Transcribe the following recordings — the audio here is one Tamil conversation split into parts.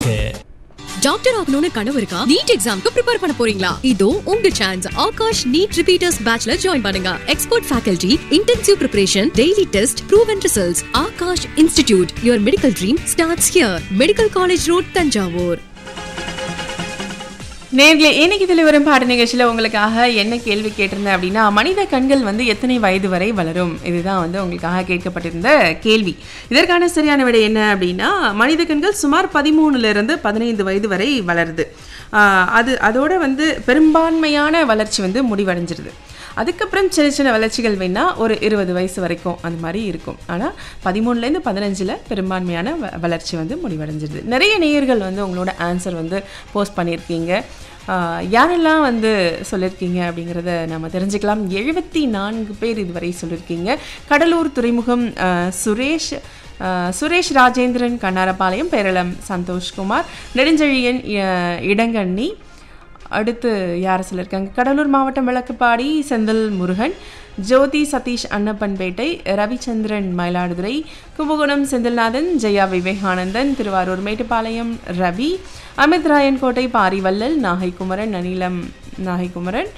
இருக்கு டாக்டர் ஆகணும்னு கனவு இருக்கா நீட் எக்ஸாம்க்கு ப்ரிப்பேர் பண்ண போறீங்களா இதோ உங்க சான்ஸ் ஆகாஷ் நீட் ரிப்பீட்டர்ஸ் பேட்ச்ல ஜாயின் பண்ணுங்க expert faculty intensive preparation daily test proven results Aakash institute your medical dream starts here medical college road Thanjavur நேர்களே இன்னைக்கு இதில் வரும் பாட நிகழ்ச்சியில் உங்களுக்காக என்ன கேள்வி கேட்டிருந்தேன் அப்படின்னா மனித கண்கள் வந்து எத்தனை வயது வரை வளரும் இதுதான் வந்து உங்களுக்காக கேட்கப்பட்டிருந்த கேள்வி இதற்கான சரியான விடை என்ன அப்படின்னா மனித கண்கள் சுமார் பதிமூணுல இருந்து பதினைந்து வயது வரை வளருது ஆஹ் அது அதோட வந்து பெரும்பான்மையான வளர்ச்சி வந்து முடிவடைஞ்சிருது அதுக்கப்புறம் சின்ன சின்ன வளர்ச்சிகள் வேணா ஒரு இருபது வயசு வரைக்கும் அந்த மாதிரி இருக்கும் ஆனால் பதிமூணுலேருந்து பதினஞ்சில் பெரும்பான்மையான வ வளர்ச்சி வந்து முடிவடைஞ்சிருது நிறைய நேயர்கள் வந்து உங்களோட ஆன்சர் வந்து போஸ்ட் பண்ணியிருக்கீங்க ஆஹ் யாரெல்லாம் வந்து சொல்லியிருக்கீங்க அப்படிங்கிறத நம்ம தெரிஞ்சுக்கலாம் எழுபத்தி நான்கு பேர் இதுவரை சொல்லியிருக்கீங்க கடலூர் துறைமுகம் ஆஹ் சுரேஷ் ஆஹ் சுரேஷ் ராஜேந்திரன் கண்ணாரபாளையம் பேரளம் சந்தோஷ்குமார் நெடுஞ்செழியன் இ- இடங்கண்ணி அடுத்து யார் சொல்லியிருக்காங்க கடலூர் மாவட்டம் விளக்குப்பாடி செந்தில் முருகன் ஜோதி சதீஷ் அன்னப்பன்பேட்டை ரவிச்சந்திரன் மயிலாடுதுறை கும்பகோணம் செந்தில்நாதன் ஜெயா விவேகானந்தன் திருவாரூர் மேட்டுப்பாளையம் ரவி அமித் ராயன்கோட்டை பாரிவல்லல் நாகைக்குமரன் அனிலம் நாகைக்குமரன்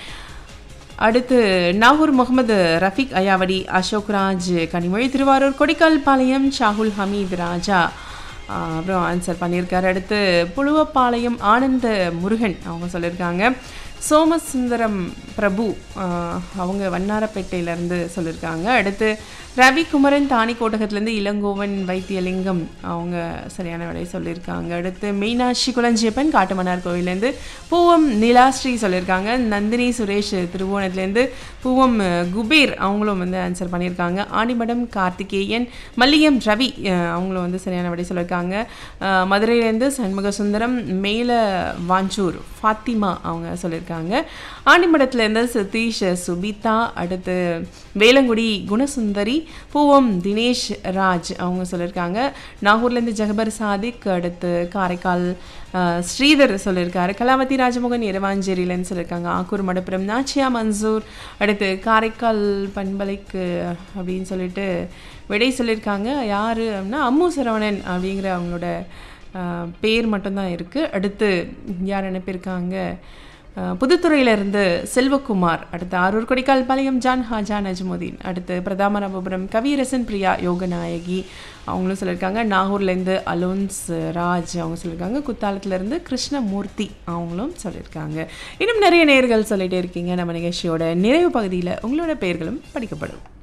அடுத்து நாகூர் முகமது ரஃபீக் அயாவடி அசோக் ராஜ் கனிமொழி திருவாரூர் கொடிக்கால் பாளையம் ஷாகுல் ஹமீத் ராஜா ஆஹ் அப்புறம் ஆன்சர் பண்ணியிருக்காரு அடுத்து புழுவப்பாளையம் ஆனந்த முருகன் அவங்க சொல்லியிருக்காங்க சோமசுந்தரம் பிரபு ஆஹ் அவங்க வண்ணாரப்பேட்டையிலேருந்து சொல்லியிருக்காங்க அடுத்து ரவி குமரன் தானி கோட்டகத்துலேருந்து இளங்கோவன் வைத்தியலிங்கம் அவங்க சரியான விடை சொல்லியிருக்காங்க அடுத்து மீனாட்சி குளஞ்சியப்பன் காட்டுமன்னார் கோவிலேருந்து பூவம் நிலாஸ்ரீ சொல்லியிருக்காங்க நந்தினி சுரேஷ் திருவோணத்துலேருந்து பூவம் அஹ், குபேர் அவங்களும் வந்து ஆன்சர் பண்ணியிருக்காங்க ஆண்டிமடம் கார்த்திகேயன் மல்லியம் ரவி அஹ், அவங்களும் வந்து சரியான விடை சொல்லியிருக்காங்க அஹ், மதுரையிலேருந்து சண்முக சுந்தரம் மேல வாஞ்சூர் ஃபாத்திமா அவங்க சொல்லியிருக்காங்க ஆண்டிமடத்துலேருந்து சதீஷ் சுபிதா அடுத்து வேலங்குடி குணசுந்தரி பூவம் தினேஷ் ராஜ் அவங்க சொல்லியிருக்காங்க நாகூர்லேருந்து ஜெகபர் சாதிக் அடுத்து காரைக்கால் அஹ், ஸ்ரீதர் சொல்லியிருக்காரு கலாவதி ராஜமோகன் இரவாஞ்சேரியிலன்னு சொல்லியிருக்காங்க ஆக்கூர் மடப்புரம் நாச்சியா மன்சூர் அடுத்து காரைக்கால் பண்பலைக்கு அப்படின்னு சொல்லிட்டு விடை சொல்லியிருக்காங்க யார் அப்படின்னா அம்மு சரவணன் அப்படிங்கிற அவங்களோட அஹ், பேர் மட்டும்தான் இருக்குது அடுத்து யார் அனுப்பியிருக்காங்க அஹ், புதுத்துறையிலிருந்து செல்வகுமார் அடுத்து ஆரூர் கொடிக்கால் பாளையம் ஜான் ஹாஜா நஜ்முதீன் அடுத்து பிரதாமராபபுரம் கவியரசன் பிரியா யோகநாயகி அவங்களும் சொல்லியிருக்காங்க நாகூர்லேருந்து அலோன்ஸ் ராஜ் அவங்க சொல்லியிருக்காங்க குத்தாலத்துலேருந்து கிருஷ்ணமூர்த்தி அவங்களும் சொல்லியிருக்காங்க இன்னும் நிறைய நேர்கள் சொல்லிகிட்டே இருக்கீங்க நம்ம நிகழ்ச்சியோட நிறைவு பகுதியில் உங்களோட பெயர்களும் படிக்கப்படும்